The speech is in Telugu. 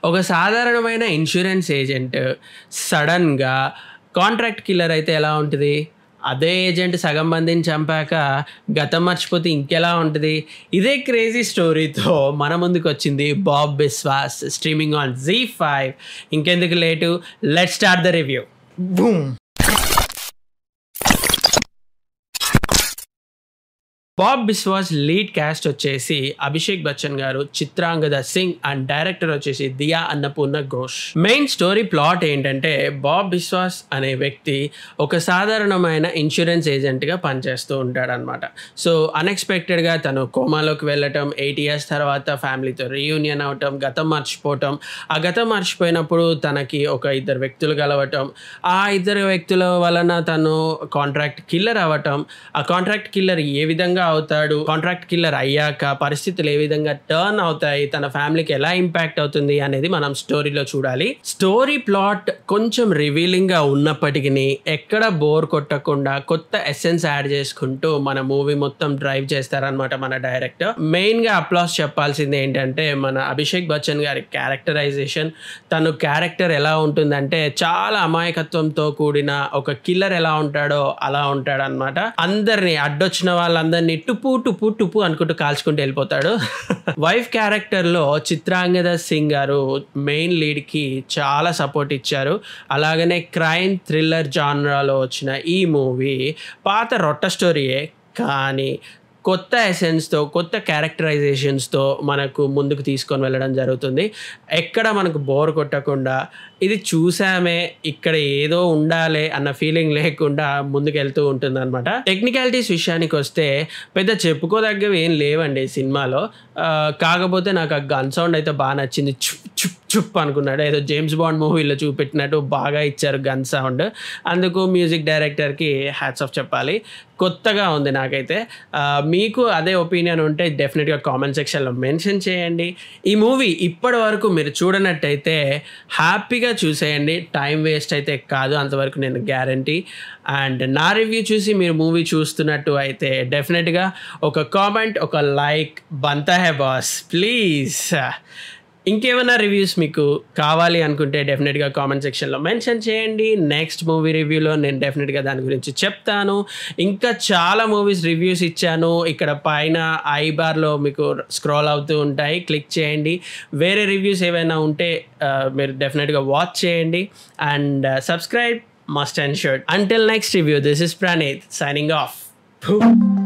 ఒక సాధారణమైన ఇన్సూరెన్స్ ఏజెంట్ సడన్గా కాంట్రాక్ట్ కిల్లర్ అయితే ఎలా ఉంటుంది అదే ఏజెంట్ సగం మందిని చంపాక గతం మర్చిపోతే ఇంకెలా ఉంటుంది ఇదే క్రేజీ స్టోరీతో మన ముందుకు వచ్చింది Bob Biswas streaming on Zee five ఇంకెందుకు late let start the review boom Bob Biswas lead cast వచ్చేసి అభిషేక్ బచ్చన్ గారు చిత్రాంగద సింగ్ అండ్ డైరెక్టర్ వచ్చేసి Diya Annapurna Ghosh main story plot ఏంటంటే బాబ్ బిస్వాస్ అనే వ్యక్తి ఒక సాధారణమైన ఇన్సూరెన్స్ ఏజెంట్గా పనిచేస్తూ ఉంటాడనమాట సో అన్ఎక్స్పెక్టెడ్గా తను కోమాలోకి వెళ్ళటం ఎయిట్ ఇయర్స్ తర్వాత ఫ్యామిలీతో రీయూనియన్ అవటం గతం మర్చిపోవటం ఆ గతం మర్చిపోయినప్పుడు తనకి ఒక ఇద్దరు వ్యక్తులు కలవటం ఆ ఇద్దరు వ్యక్తుల వలన తను కాంట్రాక్ట్ కిల్లర్ అవ్వటం ఆ కాంట్రాక్ట్ కిల్లర్ ఏ విధంగా అవుతాడు కాంట్రాక్ట్ కిల్లర్ అయ్యాక పరిస్థితులు ఏ విధంగా టర్న్ అవుతాయి తన ఫ్యామిలీకి ఎలా ఇంపాక్ట్ అవుతుంది అనేది మనం స్టోరీలో చూడాలి స్టోరీ ప్లాట్ కొంచెం రివీలింగ్ గా ఉన్నప్పటికీ ఎక్కడ బోర్ కొట్టకుండా కొత్త ఎసెన్స్ యాడ్ చేసుకుంటూ మన మూవీ మొత్తం డ్రైవ్ చేస్తారనమాట మన డైరెక్టర్ మెయిన్ గా అప్లాస్ చెప్పాల్సింది ఏంటంటే మన అభిషేక్ బచ్చన్ గారి క్యారెక్టరైజేషన్ తను క్యారెక్టర్ ఎలా ఉంటుందంటే చాలా అమాయకత్వంతో కూడిన ఒక కిల్లర్ ఎలా ఉంటాడో అలా ఉంటాడు అనమాట అందరిని అడ్డొచ్చిన వాళ్ళందరినీ టుపు టుపు టుపు అనుకుంటూ కాల్చుకుంటూ వెళ్ళిపోతాడు వైఫ్ క్యారెక్టర్ లో చిత్రాంగద సింగ్ గారు మెయిన్ లీడ్ కి చాలా సపోర్ట్ ఇచ్చారు అలాగనే క్రైమ్ థ్రిల్లర్ జానరాలో వచ్చిన ఈ మూవీ పాత రొట్ట స్టోరీయే కానీ కొత్త ఎసెన్స్తో కొత్త క్యారెక్టరైజేషన్స్తో మనకు ముందుకు తీసుకొని వెళ్ళడం జరుగుతుంది ఎక్కడ మనకు బోర్ కొట్టకుండా ఇది చూసామే ఇక్కడ ఏదో ఉండాలి అన్న ఫీలింగ్ లేకుండా ముందుకు వెళ్తూ ఉంటుంది అనమాట టెక్నికాలిటీస్ విషయానికి వస్తే పెద్ద చెప్పుకోదగ్గవి ఏం లేవండి ఈ సినిమాలో ఆ, కాకపోతే నాకు ఆ గన్ సౌండ్ అయితే బాగా నచ్చింది చుప్ చుప్ చుప్ అనుకున్నాడు ఏదో జేమ్స్ బాండ్ మూవీలో చూపెట్టినట్టు బాగా ఇచ్చారు గన్ సౌండ్ అందుకు మ్యూజిక్ డైరెక్టర్కి హ్యాట్స్ ఆఫ్ చెప్పాలి కొత్తగా ఉంది నాకైతే ఆ, మీకు అదే ఒపీనియన్ ఉంటే డెఫినెట్గా కామెంట్ సెక్షన్లో మెన్షన్ చేయండి ఈ మూవీ ఇప్పటి వరకు మీరు చూడనట్టయితే హ్యాపీగా చూసేయండి టైం వేస్ట్ అయితే కాదు అంతవరకు నేను గ్యారంటీ అండ్ నా రివ్యూ చూసి మీరు మూవీ చూస్తున్నట్టు అయితే డెఫినెట్గా ఒక కామెంట్ ఒక లైక్ బంతా హే బాస్ ప్లీజ్ ఇంకేమైనా రివ్యూస్ మీకు కావాలి అనుకుంటే డెఫినెట్గా కామెంట్ సెక్షన్లో మెన్షన్ చేయండి నెక్స్ట్ మూవీ రివ్యూలో నేను డెఫినెట్గా దాని గురించి చెప్తాను ఇంకా చాలా మూవీస్ రివ్యూస్ ఇచ్చాను ఇక్కడ పైన ఐ బార్లో మీకు స్క్రోల్ అవుతూ ఉంటాయి క్లిక్ చేయండి వేరే రివ్యూస్ ఏవైనా ఉంటే ఆ, మీరు డెఫినెట్గా వాచ్ చేయండి and subscribe must and share until next review this is Praneeth signing of